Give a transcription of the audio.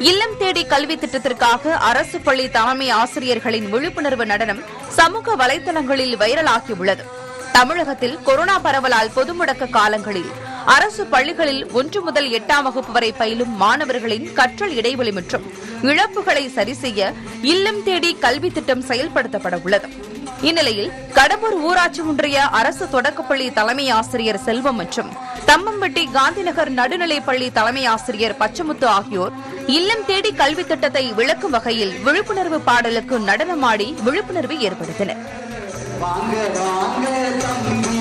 இல்லம் தேடி கல்வி திட்டத்திற்காக அரசு பள்ளி தலைமை ஆசிரியர்களின் விழிப்புணர்வு நடனம் சமூக வலைதளங்களில் வைரலாகியுள்ளது தமிழகத்தில் கொரோனா பரவலால் பொது முடக்க காலங்களில் அரசு பள்ளிகளில் ஒன்று முதல் எட்டாம் வகுப்பு வரை பயிலும் மாணவர்களின் கற்றல் இடைவெளி மற்றும் இழப்புகளை சரிசெய்ய இல்லம் தேடி கல்வி திட்டம் செயல்படுத்தப்பட உள்ளது இந்நிலையில் கடம்பூர் ஊராட்சி ஒன்றிய அரசு தொடக்கப்பள்ளி தலைமை ஆசிரியர் செல்வம் மற்றும் தம்மம்பட்டி காந்திநகர் நடுநிலைப்பள்ளி தலைமை ஆசிரியர் பச்சமுத்து ஆகியோர் இல்லம் தேடி கல்வி திட்டத்தை விளக்கும் வகையில் விழிப்புணர்வு பாடலுக்கு நடனமாடி விழிப்புணர்வு ஏற்படுத்தினர் வாங்க வாங்க தம்பி